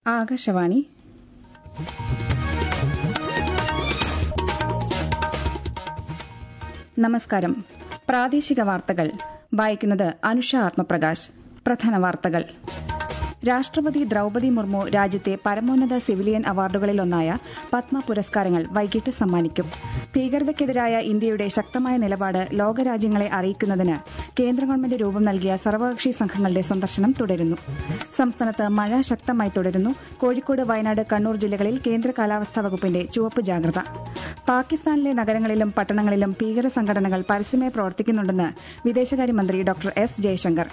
ആകാശവാണി നമസ്കാരം പ്രാദേശിക വാർത്തകൾ വായിക്കുന്നത് അനുഷ ആത്മപ്രകാശ് പ്രധാന വാർത്തകൾ രാഷ്ട്രപതി ദ്രൌപതി മുർമു രാജ്യത്തെ പരമോന്നത സിവിലിയൻ അവാർഡുകളിലൊന്നായ പത്മ പുരസ്കാരങ്ങൾ വൈകിട്ട് സമ്മാനിക്കും ഭീകരതയ്ക്കെതിരായ ഇന്ത്യയുടെ ശക്തമായ നിലപാട് ലോകരാജ്യങ്ങളെ അറിയിക്കുന്നതിന് കേന്ദ്ര ഗവൺമെന്റ് രൂപം നൽകിയ സർവകക്ഷി സംഘങ്ങളുടെ സന്ദർശനം തുടരുന്നു സംസ്ഥാനത്ത് മഴ ശക്തമായി തുടരുന്നു കോഴിക്കോട് വയനാട് കണ്ണൂർ ജില്ലകളിൽ കേന്ദ്ര കാലാവസ്ഥാ വകുപ്പിന്റെ ചുവപ്പ് ജാഗ്രത പാകിസ്ഥാനിലെ നഗരങ്ങളിലും പട്ടണങ്ങളിലും ഭീകര സംഘടനകൾ പരസ്യമായി പ്രവർത്തിക്കുന്നുണ്ടെന്ന് വിദേശകാര്യമന്ത്രി doctor S Jaishankar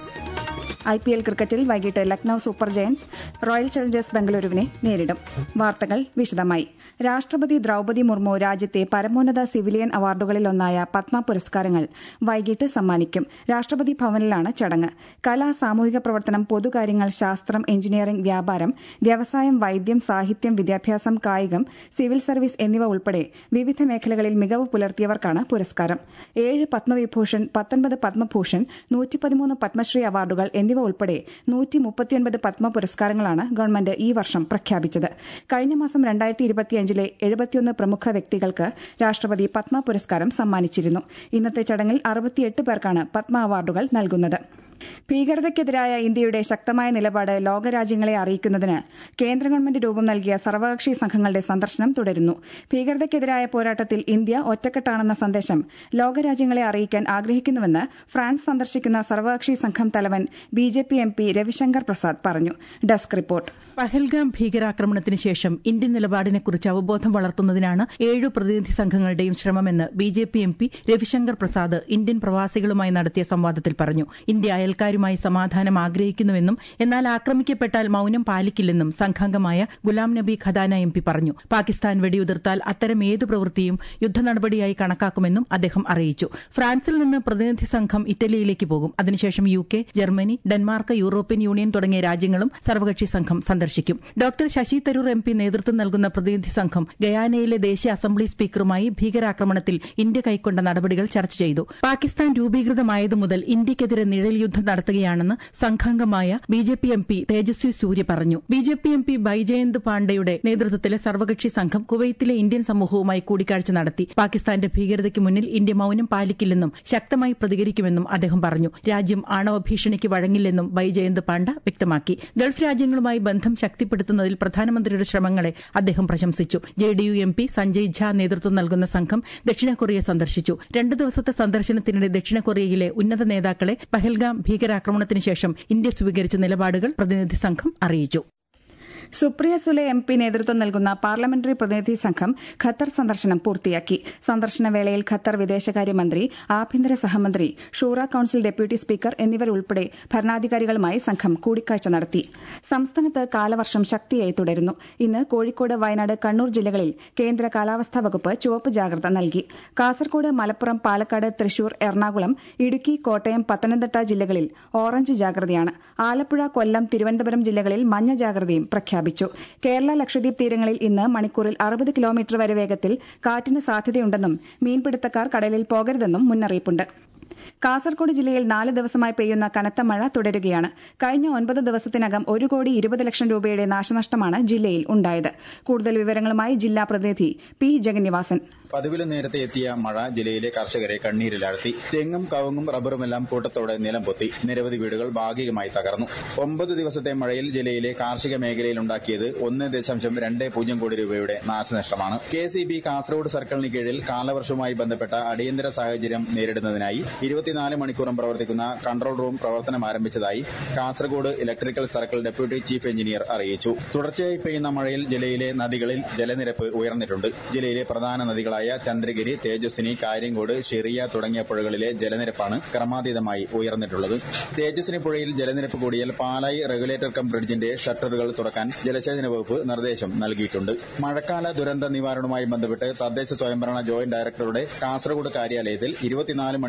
I P L ക്രിക്കറ്റിൽ വൈകിട്ട് Lucknow Super Giants Royal Challengers ബംഗളൂരുവിനെ നേരിടും വാർത്തകൾ വിശദമായി രാഷ്ട്രപതി ദ്രൌപതി മുർമു രാജ്യത്തെ പരമോന്നത സിവിലിയൻ അവാർഡുകളിലൊന്നായ പത്മ പുരസ്കാരങ്ങൾ വൈകിട്ട് സമ്മാനിക്കും രാഷ്ട്രപതി ഭവനിലാണ് ചടങ്ങ് കല സാമൂഹിക പ്രവർത്തനം പൊതുകാര്യങ്ങൾ ശാസ്ത്രം എഞ്ചിനീയറിംഗ് വ്യാപാരം വ്യവസായം വൈദ്യം സാഹിത്യം വിദ്യാഭ്യാസം കായികം സിവിൽ സർവീസ് എന്നിവ ഉൾപ്പെടെ വിവിധ മേഖലകളിൽ മികവ് പുലർത്തിയവർക്കാണ് പുരസ്കാരം ഏഴ് പത്മവിഭൂഷൺ പത്തൊൻപത് പത്മഭൂഷൺ നൂറ്റിപ്പതിമൂന്ന് പത്മശ്രീ അവാർഡുകൾ എന്നിവ ഉൾപ്പെടെ നൂറ്റി മുപ്പത്തിയൊൻപത് പത്മ പുരസ്കാരങ്ങളാണ് ഗവൺമെന്റ് ഈ വർഷം പ്രഖ്യാപിച്ചത് കഴിഞ്ഞ മാസം രണ്ടായിരത്തി ഇരുപത്തിയഞ്ചിലെ എഴുപത്തിയൊന്ന് പ്രമുഖ വ്യക്തികൾക്ക് രാഷ്ട്രപതി പത്മ പുരസ്കാരം സമ്മാനിച്ചിരുന്നു ഇന്നത്തെ ചടങ്ങിൽ അറുപത്തിയെട്ട് പേർക്കാണ് പത്മ അവാർഡുകൾ നൽകുന്നത് ഭീകരതയ്ക്കെതിരായ ഇന്ത്യയുടെ ശക്തമായ നിലപാട് ലോകരാജ്യങ്ങളെ അറിയിക്കുന്നതിന് കേന്ദ്ര ഗവൺമെന്റ് രൂപം നൽകിയ സർവകക്ഷി സംഘങ്ങളുടെ സന്ദർശനം തുടരുന്നു ഭീകരതയ്ക്കെതിരായ പോരാട്ടത്തിൽ ഇന്ത്യ ഒറ്റക്കെട്ടാണെന്ന സന്ദേശം ലോകരാജ്യങ്ങളെ അറിയിക്കാൻ ആഗ്രഹിക്കുന്നുവെന്ന് ഫ്രാൻസ് സന്ദർശിക്കുന്ന സർവകക്ഷി സംഘം തലവൻ B J P M P Ravishankar Prasad പറഞ്ഞു ഡെസ്ക് റിപ്പോർട്ട് പഹൽഗാം ഭീകരാക്രമണത്തിന് ശേഷം ഇന്ത്യൻ നിലപാടിനെക്കുറിച്ച് അവബോധം വളർത്തുന്നതിനാണ് ഏഴു പ്രതിനിധി സംഘങ്ങളുടെയും ശ്രമമെന്ന് B J P M P Ravishankar Prasad Indian പ്രവാസികളുമായി നടത്തിയ സംവാദത്തിൽ പറഞ്ഞു ഇന്ത്യ അയൽക്കാരുമായി സമാധാനം ആഗ്രഹിക്കുന്നുവെന്നും എന്നാൽ ആക്രമിക്കപ്പെട്ടാൽ മൌനം പാലിക്കില്ലെന്നും സംഘാംഗമായ ഗുലാം നബി ഖദാന എം പി പറഞ്ഞു പാകിസ്ഥാൻ വെടിയുതിർത്താൽ അത്തരം ഏതു പ്രവൃത്തിയും യുദ്ധ നടപടിയായി കണക്കാക്കുമെന്നും അദ്ദേഹം അറിയിച്ചു ഫ്രാൻസിൽ നിന്ന് പ്രതിനിധി സംഘം ഇറ്റലിയിലേക്ക് പോകും അതിനുശേഷം U K Germany Denmark European union തുടങ്ങിയ രാജ്യങ്ങളും സർവകക്ഷി സംഘം സന്ദർശിക്കും doctor Shashi Tharoor M P നേതൃത്വം നൽകുന്ന പ്രതിനിധി സംഘം ഗയാനയിലെ ദേശീയ അസംബ്ലി സ്പീക്കറുമായി ഭീകരാക്രമണത്തിൽ ഇന്ത്യ കൈക്കൊണ്ട നടപടികൾ ചർച്ച ചെയ്തു പാകിസ്ഥാൻ രൂപീകൃതമായതു മുതൽ ഇന്ത്യക്കെതിരെ നിഴൽ യുദ്ധം നടത്തുകയാണെന്ന് സംഘാംഗമായ B J P M P Tejasvi Surya പറഞ്ഞു B J P M P Baijayant പാണ്ഡെയുടെ നേതൃത്വത്തിലെ സർവകക്ഷി സംഘം കുവൈത്തിലെ ഇന്ത്യൻ സമൂഹവുമായി കൂടിക്കാഴ്ച നടത്തി പാകിസ്ഥാന്റെ ഭീകരതയ്ക്ക് മുന്നിൽ ഇന്ത്യ മൌനം പാലിക്കില്ലെന്നും ശക്തമായി പ്രതികരിക്കുമെന്നും അദ്ദേഹം പറഞ്ഞു രാജ്യം ആണവ ഭീഷണിക്ക് വഴങ്ങില്ലെന്നും ബൈജയന്ത് പാണ്ഡ വ്യക്തമാക്കി ഗൾഫ് രാജ്യങ്ങളുമായി ബന്ധം ശക്തിപ്പെടുത്തുന്നതിൽ പ്രധാനമന്ത്രിയുടെ ശ്രമങ്ങളെ അദ്ദേഹം പ്രശംസിച്ചു J D U M P Sanjay Jha നേതൃത്വം നൽകുന്ന സംഘം ദക്ഷിണ കൊറിയ സന്ദർശിച്ചു രണ്ടു ദിവസത്തെ സന്ദർശനത്തിനിടെ ദക്ഷിണ കൊറിയയിലെ ഉന്നത നേതാക്കളെ പഹൽഗാം ഭീകരാക്രമണത്തിന് ശേഷം ഇന്ത്യ സ്വീകരിച്ച നിലപാടുകൾ പ്രതിനിധി സംഘം അറിയിച്ചു സുപ്രിയ സുലെ എം പി നേതൃത്വം നൽകുന്ന പാർലമെന്ററി പ്രതിനിധി സംഘം ഖത്തർ സന്ദർശനം പൂർത്തിയാക്കി സന്ദർശന വേളയിൽ ഖത്തർ വിദേശകാര്യമന്ത്രി ആഭ്യന്തര സഹമന്ത്രി ഷൂറ കൌൺസിൽ ഡെപ്യൂട്ടി സ്പീക്കർ എന്നിവരുൾപ്പെടെ ഭരണാധികാരികളുമായി സംഘം കൂടിക്കാഴ്ച നടത്തി സംസ്ഥാനത്ത് കാലവർഷം ശക്തിയായി തുടരുന്നു ഇന്ന് കോഴിക്കോട് വയനാട് കണ്ണൂർ ജില്ലകളിൽ കേന്ദ്ര കാലാവസ്ഥാ വകുപ്പ് ചുവപ്പ് ജാഗ്രത നൽകി കാസർകോട് മലപ്പുറം പാലക്കാട് തൃശൂർ എറണാകുളം ഇടുക്കി കോട്ടയം പത്തനംതിട്ട ജില്ലകളിൽ ഓറഞ്ച് ജാഗ്രതയാണ് ആലപ്പുഴ കൊല്ലം തിരുവനന്തപുരം ജില്ലകളിൽ മഞ്ഞ ജാഗ്രതയും പ്രഖ്യാപിച്ചു കേരള ലക്ഷദ്വീപ് തീരങ്ങളിൽ ഇന്ന് മണിക്കൂറിൽ അറുപത് കിലോമീറ്റർ വരെ വേഗത്തിൽ കാറ്റിന് സാധ്യതയുണ്ടെന്നും മീൻപിടുത്തക്കാർ കടലിൽ പോകരുതെന്നും മുന്നറിയിപ്പുണ്ട് കാസർകോട് ജില്ലയിൽ നാല് ദിവസമായി പെയ്യുന്ന കനത്ത മഴ തുടരുകയാണ് കഴിഞ്ഞ ഒൻപത് ദിവസത്തിനകം ഒരു കോടി ഇരുപത് ലക്ഷം രൂപയുടെ നാശനഷ്ടമാണ് ജില്ലയിൽ ഉണ്ടായത് കൂടുതൽ വിവരങ്ങളുമായി ജില്ലാ പ്രതിനിധി പി ജഗന്നിവാസൻ പതിവിലും നേരത്തെ എത്തിയ മഴ ജില്ലയിലെ കർഷകരെ കണ്ണീരിലാഴ്ത്തി തെങ്ങും കവുങ്ങും റബ്ബറുമെല്ലാം കൂട്ടത്തോടെ നിലം പൊത്തി നിരവധി വീടുകൾ ഭാഗികമായി തകർന്നു ഒമ്പത് ദിവസത്തെ മഴയിൽ ജില്ലയിലെ കാർഷിക മേഖലയിൽ ഉണ്ടാക്കിയത് ഒന്ന് ദശാംശം രണ്ട് പൂജ്യം കോടി രൂപയുടെ നാശനഷ്ടമാണ് കെ സി ബി കാസർഗോഡ് സർക്കിളിന് കീഴിൽ കാലവർഷവുമായി ബന്ധപ്പെട്ട അടിയന്തര സാഹചര്യം നേരിടുന്നതിനായി ഇരുപത്തിനാല് മണിക്കൂറും പ്രവർത്തിക്കുന്ന കൺട്രോൾ റൂം പ്രവർത്തനം ആരംഭിച്ചതായി Kasaragod electrical circle deputy chief engineer അറിയിച്ചു തുടർച്ചയായി പെയ്യുന്ന മഴയിൽ ജില്ലയിലെ നദികളിൽ ജലനിരപ്പ് ഉയർന്നിട്ടുണ്ട് ജില്ലയിലെ പ്രധാന നദികളായ ചന്ദ്രഗിരി തേജസ്വിനി കാര്യങ്കോട് ഷെറിയ തുടങ്ങിയ പുഴകളിലെ ജലനിരപ്പാണ് ക്രമാതീതമായി ഉയർന്നിട്ടുള്ളത് തേജസ്വിനി പുഴയിൽ ജലനിരപ്പ് കൂടിയാൽ പാലായി റെഗുലേറ്റർ കം ബ്രിഡ്ജിന്റെ ഷട്ടറുകൾ തുറക്കാൻ ജലസേചന വകുപ്പ് നിർദ്ദേശം നൽകിയിട്ടുണ്ട് മഴക്കാല ദുരന്ത നിവാരണവുമായി ബന്ധപ്പെട്ട് തദ്ദേശ സ്വയംഭരണ ജോയിന്റ് ഡയറക്ടറുടെ കാസർഗോഡ് കാര്യാലയത്തിൽ ഇരുപത്തിനാല് മണിക്കൂറും പ്രവർത്തിക്കുന്ന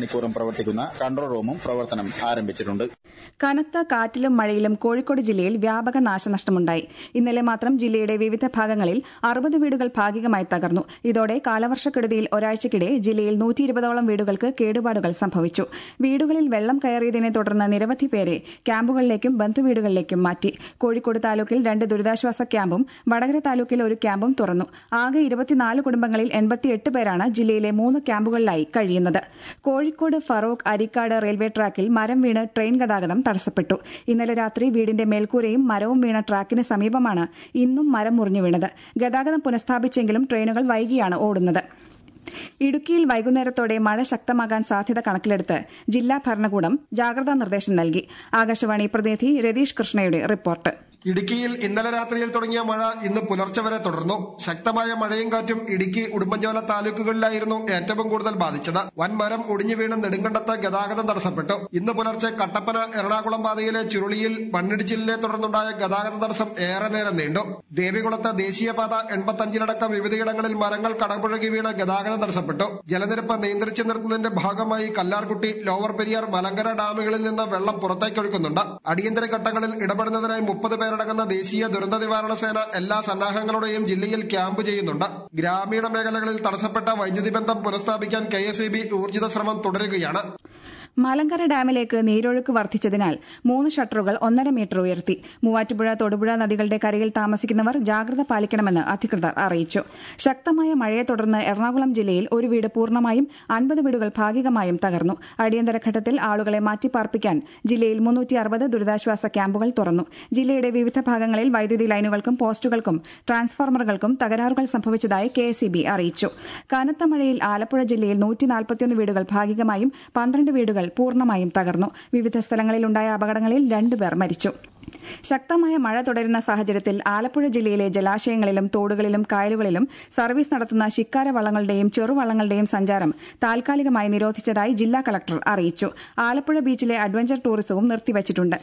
പ്രവർത്തിക്കുന്ന കൺട്രോൾ റൂമും പ്രവർത്തനം ആരംഭിച്ചിട്ടുണ്ട് കനത്ത കാറ്റിലും മഴയിലും കോഴിക്കോട് ജില്ലയിൽ വ്യാപക നാശനഷ്ടമുണ്ടായി ഇന്നലെ മാത്രം ജില്ലയുടെ വിവിധ ഭാഗങ്ങളിൽ അറുപത് വീടുകൾ ഭാഗികമായി തകർന്നു ഇതോടെ കാലവർഷക്കെടുതിയിൽ ഒരാഴ്ചയ്ക്കിടെ ജില്ലയിൽ നൂറ്റി ഇരുപതോളം വീടുകൾക്ക് കേടുപാടുകൾ സംഭവിച്ചു വീടുകളിൽ വെള്ളം കയറിയതിനെ തുടർന്ന് നിരവധി പേരെ ക്യാമ്പുകളിലേക്കും ബന്ധുവീടുകളിലേക്കും മാറ്റി കോഴിക്കോട് താലൂക്കിൽ രണ്ട് ദുരിതാശ്വാസ ക്യാമ്പും വടകര താലൂക്കിൽ ഒരു ക്യാമ്പും തുറന്നു ആകെ ഇരുപത്തിനാല് കുടുംബങ്ങളിൽ എൺപത്തിയെട്ട് പേരാണ് ജില്ലയിലെ മൂന്ന് ക്യാമ്പുകളിലായി കഴിയുന്നത് കോഴിക്കോട് ഫറോക്ക് അരിക്കാട് റെയിൽവേ ട്രാക്കിൽ മരം വീണ് ട്രെയിൻ ഗതാഗതം തടസ്സപ്പെട്ടു ഇന്നലെ രാത്രി വീടിന്റെ മേൽക്കൂരയും മരവും വീണ ട്രാക്കിന് സമീപമാണ് ഇന്നും മരം മുറിഞ്ഞു വീണത് ഗതാഗതം പുനഃസ്ഥാപിച്ചെങ്കിലും ട്രെയിനുകൾ വൈകിയാണ് ഓടുന്നത് ഇടുക്കിയിൽ വൈകുന്നേരത്തോടെ മഴ ശക്തമാകാൻ സാധ്യത കണക്കിലെടുത്ത് ജില്ലാ ഭരണകൂടം ജാഗ്രതാ നിർദ്ദേശം നൽകി ആകാശവാണി പ്രതിനിധി രതീഷ് കൃഷ്ണയുടെ റിപ്പോർട്ട് ഇടുക്കിയിൽ ഇന്നലെ രാത്രിയിൽ തുടങ്ങിയ മഴ ഇന്ന് പുലർച്ചെ വരെ തുടർന്നു ശക്തമായ മഴയും കാറ്റും ഇടുക്കി ഉടുമ്പൻചോല താലൂക്കുകളിലായിരുന്നു ഏറ്റവും കൂടുതൽ ബാധിച്ചത് വൻ മരം ഒടിഞ്ഞു വീണ് നെടുങ്കണ്ടത്ത് ഗതാഗതം തടസ്സപ്പെട്ടു ഇന്ന് പുലർച്ചെ കട്ടപ്പന എറണാകുളം പാതയിലെ ചുരുളിയിൽ മണ്ണിടിച്ചിലിനെ തുടർന്നുണ്ടായ ഗതാഗത തടസ്സം ഏറെ നേരം നീണ്ടു ദേവികുളത്ത് ദേശീയപാത എൺപത്തഞ്ചിലടക്കം വിവിധയിടങ്ങളിൽ മരങ്ങൾ കടപുഴകി വീണ് ഗതാഗതം തടസ്സപ്പെട്ടു ജലനിരപ്പ് നിയന്ത്രിച്ചു നിർത്തുന്നതിന്റെ ഭാഗമായി കല്ലാർകുട്ടി ലോവർ പെരിയാർ മലങ്കര ഡാമുകളിൽ നിന്ന് വെള്ളം പുറത്തേക്കൊഴുക്കുന്നുണ്ട് അടിയന്തര ഘട്ടങ്ങളിൽ ഇടപെടുന്നതിനായി മുപ്പത് പേരടങ്ങുന്ന ദേശീയ ദുരന്ത നിവാരണ സേന എല്ലാ സന്നാഹങ്ങളോടെയും ജില്ലയിൽ ക്യാമ്പ് ചെയ്യുന്നുണ്ട് ഗ്രാമീണ മേഖലകളിൽ തടസ്സപ്പെട്ട വൈദ്യുതി ബന്ധം പുനഃസ്ഥാപിക്കാൻ കെ ഊർജിത ശ്രമം തുടരുകയാണ് മലങ്കര ഡാമിലേക്ക് നീരൊഴുക്ക് വർദ്ധിച്ചതിനാൽ മൂന്ന് ഷട്ടറുകൾ ഒന്നര മീറ്റർ ഉയർത്തി മൂവാറ്റുപുഴ തൊടുപുഴ നദികളുടെ കരയിൽ താമസിക്കുന്നവർ ജാഗ്രത പാലിക്കണമെന്ന് അധികൃതർ അറിയിച്ചു ശക്തമായ മഴയെ തുടർന്ന് എറണാകുളം ജില്ലയിൽ ഒരു വീട് പൂർണ്ണമായും അൻപത് വീടുകൾ ഭാഗികമായും തകർന്നു അടിയന്തര ഘട്ടത്തിൽ ആളുകളെ മാറ്റിപ്പാർപ്പിക്കാൻ ജില്ലയിൽ മുന്നൂറ്റി അറുപത് ദുരിതാശ്വാസ ക്യാമ്പുകൾ തുറന്നു ജില്ലയുടെ വിവിധ ഭാഗങ്ങളിൽ വൈദ്യുതി ലൈനുകൾക്കും പോസ്റ്റുകൾക്കും ട്രാൻസ്ഫോർമറുകൾക്കും തകരാറുകൾ സംഭവിച്ചതായി കെ അറിയിച്ചു കനത്ത മഴയിൽ ആലപ്പുഴ ജില്ലയിൽ നൂറ്റി നാൽപ്പത്തിയൊന്ന് വീടുകൾ ഭാഗികമായും പന്ത്രണ്ട് വീടുകൾ പൂർണ്ണമായും തകർന്നു വിവിധ സ്ഥലങ്ങളിലുണ്ടായ അപകടങ്ങളിൽ രണ്ടുപേർ മരിച്ചു ശക്തമായ മഴ തുടരുന്ന സാഹചര്യത്തിൽ ആലപ്പുഴ ജില്ലയിലെ ജലാശയങ്ങളിലും തോടുകളിലും കായലുകളിലും സർവീസ് നടത്തുന്ന ശിക്കാര വള്ളങ്ങളുടെയും ചെറുവള്ളങ്ങളുടെയും സഞ്ചാരം താൽക്കാലികമായി നിരോധിച്ചതായി ജില്ലാ കളക്ടർ അറിയിച്ചു ആലപ്പുഴ ബീച്ചിലെ അഡ്വഞ്ചർ ടൂറിസവും നിർത്തിവച്ചിട്ടുണ്ട്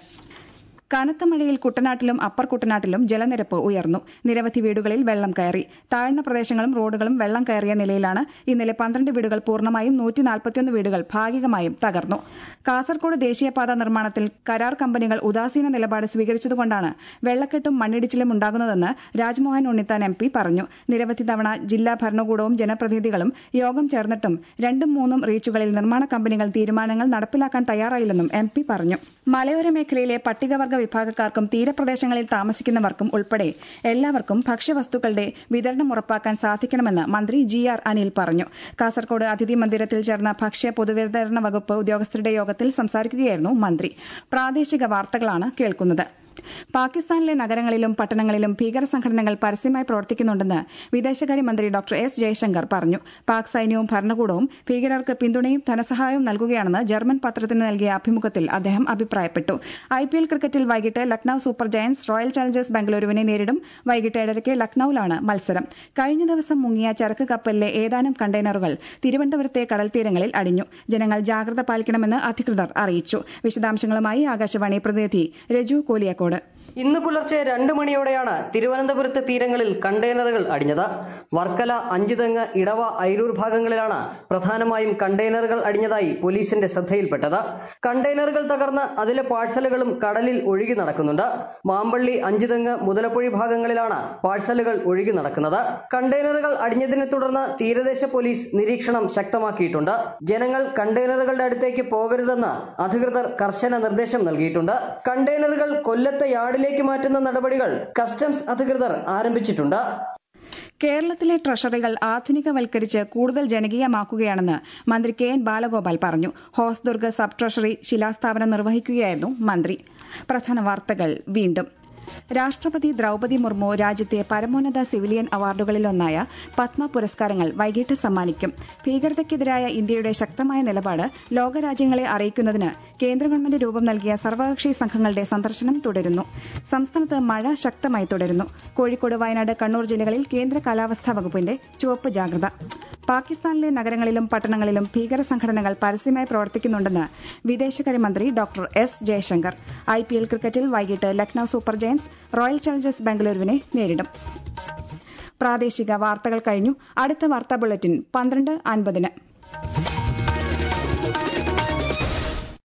കനത്ത മഴയിൽ കുട്ടനാട്ടിലും അപ്പർ കുട്ടനാട്ടിലും ജലനിരപ്പ് ഉയർന്നു നിരവധി വീടുകളിൽ വെള്ളം കയറി താഴ്ന്ന പ്രദേശങ്ങളും റോഡുകളും വെള്ളം കയറിയ നിലയിലാണ് ഇന്നലെ പന്ത്രണ്ട് വീടുകൾ പൂർണ്ണമായും നൂറ്റി നാൽപ്പത്തിയൊന്ന് വീടുകൾ ഭാഗികമായും തകർന്നു കാസർകോട് ദേശീയപാത നിർമ്മാണത്തിൽ കരാർ കമ്പനികൾ ഉദാസീന നിലപാട് സ്വീകരിച്ചതുകൊണ്ടാണ് വെള്ളക്കെട്ടും മണ്ണിടിച്ചിലും ഉണ്ടാകുന്നതെന്ന് രാജ്മോഹൻ ഉണ്ണിത്താൻ എം പി പറഞ്ഞു നിരവധി തവണ ജില്ലാ ഭരണകൂടവും ജനപ്രതിനിധികളും യോഗം ചേർന്നിട്ടും രണ്ടും മൂന്നും റീച്ചുകളിൽ നിർമ്മാണ കമ്പനികൾ തീരുമാനങ്ങൾ നടപ്പിലാക്കാൻ തയ്യാറായില്ലെന്നും എം പി പറഞ്ഞു മലയോര മേഖലയിലെ പട്ടികവർഗ വിഭാഗക്കാർക്കും തീരപ്രദേശങ്ങളിൽ താമസിക്കുന്നവർക്കും ഉൾപ്പെടെ എല്ലാവർക്കും ഭക്ഷ്യവസ്തുക്കളുടെ വിതരണം ഉറപ്പാക്കാൻ സാധിക്കണമെന്ന് മന്ത്രി ജി ആർ അനിൽ പറഞ്ഞു കാസർകോട് അതിഥി മന്ദിരത്തിൽ ചേർന്ന ഭക്ഷ്യ പൊതുവിതരണ വകുപ്പ് ഉദ്യോഗസ്ഥരുടെ യോഗത്തിൽ സംസാരിക്കുകയായിരുന്നു മന്ത്രി പ്രാദേശിക വാർത്തകളാണ് കേൾക്കുന്നത് പാകിസ്ഥാനിലെ നഗരങ്ങളിലും പട്ടണങ്ങളിലും ഭീകര സംഘടനകൾ പരസ്യമായി പ്രവർത്തിക്കുന്നുണ്ടെന്ന് വിദേശകാര്യമന്ത്രി ഡോക്ടർ എസ് ജയശങ്കർ പറഞ്ഞു പാക് സൈന്യവും ഭരണകൂടവും ഭീകരർക്ക് പിന്തുണയും ധനസഹായവും നൽകുകയാണെന്ന് ജർമ്മൻ പത്രത്തിന് നൽകിയ അഭിമുഖത്തിൽ അദ്ദേഹം അഭിപ്രായപ്പെട്ടു ഐപിഎൽ ക്രിക്കറ്റിൽ വൈകിട്ട് Lucknow Super Giants Royal Challengers ബംഗളൂരുവിനെ നേരിടും വൈകിട്ട് ഏഴരയ്ക്ക് ലക്നൌവിലാണ് മത്സരം കഴിഞ്ഞ ദിവസം മുങ്ങിയ ചരക്ക് കപ്പലിലെ ഏതാനും കണ്ടെയ്നറുകൾ തിരുവനന്തപുരത്തെ കടൽത്തീരങ്ങളിൽ അടിഞ്ഞു ജനങ്ങൾ ജാഗ്രത പാലിക്കണമെന്ന് അധികൃതർ അറിയിച്ചു വിശദാംശങ്ങളുമായി ആകാശവാണി പ്രതിനിധി രജു കോലിയക്കോട് ഇന്ന് പുലർച്ചെ രണ്ടു മണിയോടെയാണ് തിരുവനന്തപുരത്ത് തീരങ്ങളിൽ കണ്ടെയ്നറുകൾ അടിഞ്ഞത് വർക്കല അഞ്ചുതെങ്ങ് ഇടവ അയിരൂർ ഭാഗങ്ങളിലാണ് പ്രധാനമായും കണ്ടെയ്നറുകൾ അടിഞ്ഞതായി പോലീസിന്റെ ശ്രദ്ധയിൽപ്പെട്ടത് കണ്ടെയ്നറുകൾ തകർന്ന് അതിലെ പാഴ്സലുകളും കടലിൽ ഒഴുകി നടക്കുന്നുണ്ട് മാമ്പള്ളി അഞ്ചുതെങ്ങ് മുതലപ്പുഴി ഭാഗങ്ങളിലാണ് പാഴ്സലുകൾ ഒഴുകി നടക്കുന്നത് കണ്ടെയ്നറുകൾ അടിഞ്ഞതിനെ തുടർന്ന് തീരദേശ പോലീസ് നിരീക്ഷണം ശക്തമാക്കിയിട്ടുണ്ട് ജനങ്ങൾ കണ്ടെയ്നറുകളുടെ അടുത്തേക്ക് പോകരുതെന്ന് അധികൃതർ കർശന നിർദ്ദേശം നൽകിയിട്ടുണ്ട് കണ്ടെയ്നറുകൾ കൊല്ലത്തെ യാർഡിലേക്ക് മാറ്റുന്ന നടപടികൾ കസ്റ്റംസ് അധികൃതർ ആരംഭിച്ചിട്ടുണ്ട് കേരളത്തിലെ ട്രഷറികൾ ആധുനികവൽക്കരിച്ച് കൂടുതൽ ജനകീയമാക്കുകയാണെന്ന് മന്ത്രി കെ എൻ ബാലഗോപാൽ പറഞ്ഞു ഹോസ്ദുർഗ് സബ് ട്രഷറി ശിലാസ്ഥാപനം നിർവഹിക്കുകയായിരുന്നു മന്ത്രി പ്രധാന വാർത്തകൾ വീണ്ടും രാഷ്ട്രപതി ദ്രൌപതി മുർമു രാജ്യത്തെ പരമോന്നത സിവിലിയൻ അവാർഡുകളിലൊന്നായ പത്മ പുരസ്കാരങ്ങൾ വൈകിട്ട് സമ്മാനിക്കും ഭീകരതയ്ക്കെതിരായ ഇന്ത്യയുടെ ശക്തമായ നിലപാട് ലോകരാജ്യങ്ങളെ അറിയിക്കുന്നതിന് കേന്ദ്ര ഗവൺമെന്റ് രൂപം നൽകിയ സർവകക്ഷി സംഘങ്ങളുടെ സന്ദർശനം തുടരുന്നു സംസ്ഥാനത്ത് മഴ ശക്തമായി തുടരുന്നു കോഴിക്കോട് വയനാട് കണ്ണൂർ ജില്ലകളിൽ കേന്ദ്ര കാലാവസ്ഥാ വകുപ്പിന്റെ ചുവപ്പ് ജാഗ്രത പാകിസ്ഥാനിലെ നഗരങ്ങളിലും പട്ടണങ്ങളിലും ഭീകര സംഘടനകൾ പരസ്യമായി പ്രവർത്തിക്കുന്നുണ്ടെന്ന് വിദേശകാര്യമന്ത്രി ഡോക്ടർ എസ് ജയശങ്കർ ഐപിഎൽ ക്രിക്കറ്റിൽ വൈകിട്ട് Lucknow Super Giants Royal Challengers ബംഗളൂരുവിനെ നേരിടും പ്രാദേശിക വാർത്തകൾ കഴിഞ്ഞു അടുത്ത വാർത്താ ബുള്ളറ്റിൻ പന്ത്രണ്ട് അൻപതിന്